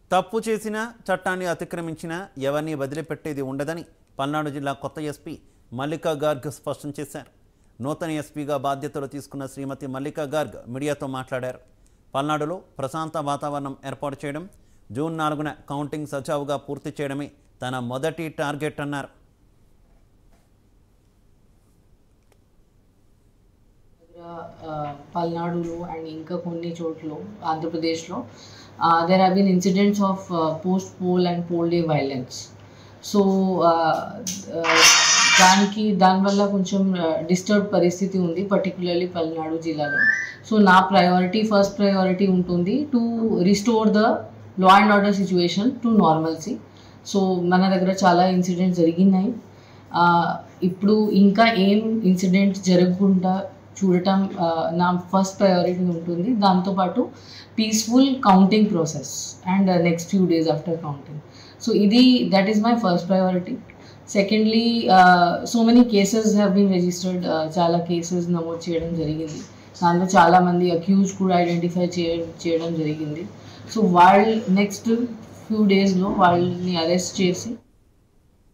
తప్పు చేసినా చట్టాన్ని అతిక్రమించినా ఎవరిని వదిలిపెట్టేది ఉండదని పల్నాడు జిల్లా కొత్త ఎస్పీ మల్లికా గార్గ్ స్పష్టం చేశారు నూతన ఎస్పీగా బాధ్యతలు తీసుకున్న శ్రీమతి మల్లికా గార్గ్ మీడియాతో మాట్లాడారు పల్నాడులో ప్రశాంత వాతావరణం ఏర్పాటు చేయడం జూన్ నాలుగున కౌంటింగ్ సజావుగా పూర్తి చేయడమే తన మొదటి టార్గెట్ అన్నారు ఆ, పల్నాడులో అండ్ ఇంకా కొన్ని చోట్ల ఆంధ్రప్రదేశ్లో there have been incidents of post poll and poll day violence so దానికి దానివల్ల కొంచెం డిస్టర్బ్ పరిస్థితి ఉంది పర్టికులర్లీ పల్నాడు జిల్లాలో సో నా ప్రయారిటీ ఫస్ట్ ప్రయారిటీ ఉంటుంది to restore the law and order situation to normalcy so మన దగ్గర చాలా ఇన్సిడెంట్స్ జరిగినాయి ఆ, ఇప్పుడు ఇంకా ఏం ఇన్సిడెంట్స్ జరగకుండా చూడటం ఆ, నా ఫస్ట్ ప్రయారిటీ ఉంటుంది దాంతోపాటు peaceful counting process and next few days after counting so ఇది that is my first priority secondly so many cases have been registered చాలా కేసెస్ నమోదు చేయడం జరిగింది దాంట్లో చాలామంది అక్యూజ్ కూడా ఐడెంటిఫై చేయ చేయడం జరిగింది సో వాళ్ళు నెక్స్ట్ ఫ్యూ డేస్లో వాళ్ళని అరెస్ట్ చేసి